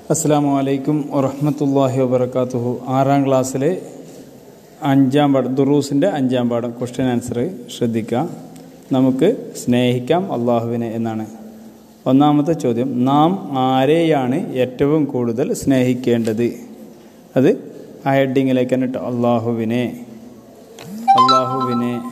അസ്സാം വലൈക്കും വറഹമത്തല്ലാഹി വബർക്കാത്തുഹു ആറാം ക്ലാസ്സിലെ അഞ്ചാം പാഠം ദുറൂസിൻ്റെ അഞ്ചാം പാഠം ക്വസ്റ്റ്യൻ ആൻസർ ശ്രദ്ധിക്കുക നമുക്ക് സ്നേഹിക്കാം അള്ളാഹുവിനെ എന്നാണ് ഒന്നാമത്തെ ചോദ്യം നാം ആരെയാണ് ഏറ്റവും കൂടുതൽ സ്നേഹിക്കേണ്ടത് അത് ആ ഹെഡിങ്ങിലേക്ക് തന്നെ ഇട്ടോ അള്ളാഹുവിനെ അള്ളാഹുവിനെ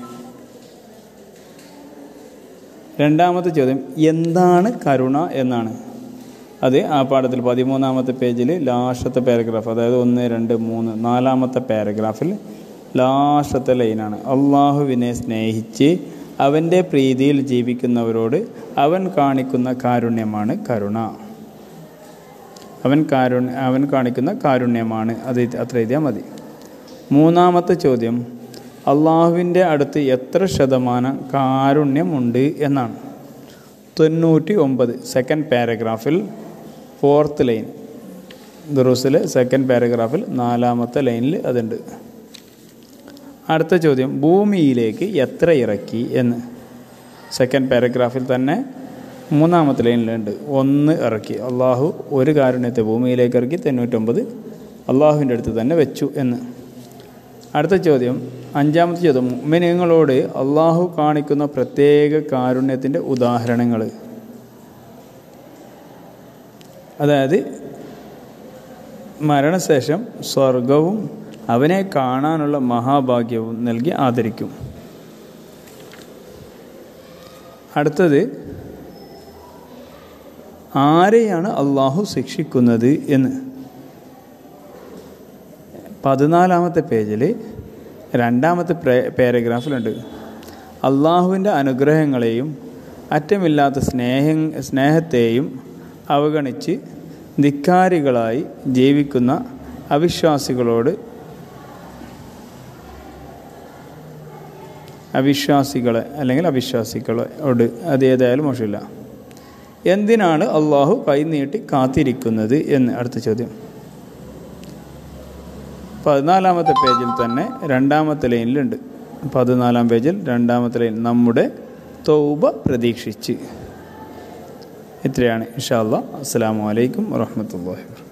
രണ്ടാമത്തെ ചോദ്യം എന്താണ് കരുണ എന്നാണ് അത് ആ പാഠത്തിൽ പതിമൂന്നാമത്തെ പേജിൽ ലാസ്റ്റത്തെ പാരഗ്രാഫ് അതായത് ഒന്ന് രണ്ട് മൂന്ന് നാലാമത്തെ പാരഗ്രാഫിൽ ലാസ്റ്റത്തെ ലൈനാണ് അള്ളാഹുവിനെ സ്നേഹിച്ച് അവൻ്റെ പ്രീതിയിൽ ജീവിക്കുന്നവരോട് അവൻ കാണിക്കുന്ന കാരുണ്യമാണ് കരുണ അവൻ കാരുണ്യ അവൻ കാണിക്കുന്ന കാരുണ്യമാണ് അത് അത്ര എഴുതിയാൽ മതി മൂന്നാമത്തെ ചോദ്യം അള്ളാഹുവിൻ്റെ അടുത്ത് എത്ര ശതമാനം കാരുണ്യമുണ്ട് എന്നാണ് തൊണ്ണൂറ്റി ഒമ്പത് സെക്കൻഡ് പാരഗ്രാഫിൽ ഫോർത്ത് ലൈൻ ദുറൂസിലെ സെക്കൻഡ് പാരഗ്രാഫിൽ നാലാമത്തെ ലൈനിൽ അതുണ്ട് അടുത്ത ചോദ്യം ഭൂമിയിലേക്ക് എത്ര ഇറക്കി എന്ന് സെക്കൻഡ് പാരഗ്രാഫിൽ തന്നെ മൂന്നാമത്തെ ലൈനിലുണ്ട് ഒന്ന് ഇറക്കി അള്ളാഹു ഒരു കാരുണ്യത്തെ ഭൂമിയിലേക്ക് ഇറക്കി തൊണ്ണൂറ്റൊമ്പത് അള്ളാഹുവിൻ്റെ അടുത്ത് തന്നെ വെച്ചു എന്ന് അടുത്ത ചോദ്യം അഞ്ചാമത്തെ ചോദ്യം മുഅ്മിനീങ്ങളോട് അള്ളാഹു കാണിക്കുന്ന പ്രത്യേക കാരുണ്യത്തിൻ്റെ ഉദാഹരണങ്ങൾ അതായത് മരണശേഷം സ്വർഗവും അവനെ കാണാനുള്ള മഹാഭാഗ്യവും നൽകി ആദരിക്കും അടുത്തത് ആരെയാണ് അള്ളാഹു ശിക്ഷിക്കുന്നത് എന്ന് പതിനാലാമത്തെ പേജിൽ രണ്ടാമത്തെ പാരഗ്രാഫിലുണ്ട് അള്ളാഹുവിൻ്റെ അനുഗ്രഹങ്ങളെയും അറ്റമില്ലാത്ത സ്നേഹ സ്നേഹത്തെയും അവഗണിച്ച് ധിക്കാരികളായി ജീവിക്കുന്ന അവിശ്വാസികളോട് അവിശ്വാസികളെ അല്ലെങ്കിൽ അവിശ്വാസികളോട് അത് ഏതായാലും മോശമില്ല എന്തിനാണ് അള്ളാഹു കൈനീട്ടി കാത്തിരിക്കുന്നത് എന്ന് അടുത്ത ചോദ്യം പതിനാലാമത്തെ പേജിൽ തന്നെ രണ്ടാമത്തെ ലൈനിലുണ്ട് പതിനാലാം പേജിൽ രണ്ടാമത്തെ ലൈൻ നമ്മുടെ തൗബ പ്രതീക്ഷിച്ച് ഇത്രയാണ് ഇൻഷാ അല്ലാ അസ്സാം വലൈക്കും വാഹമത്തല്ലാ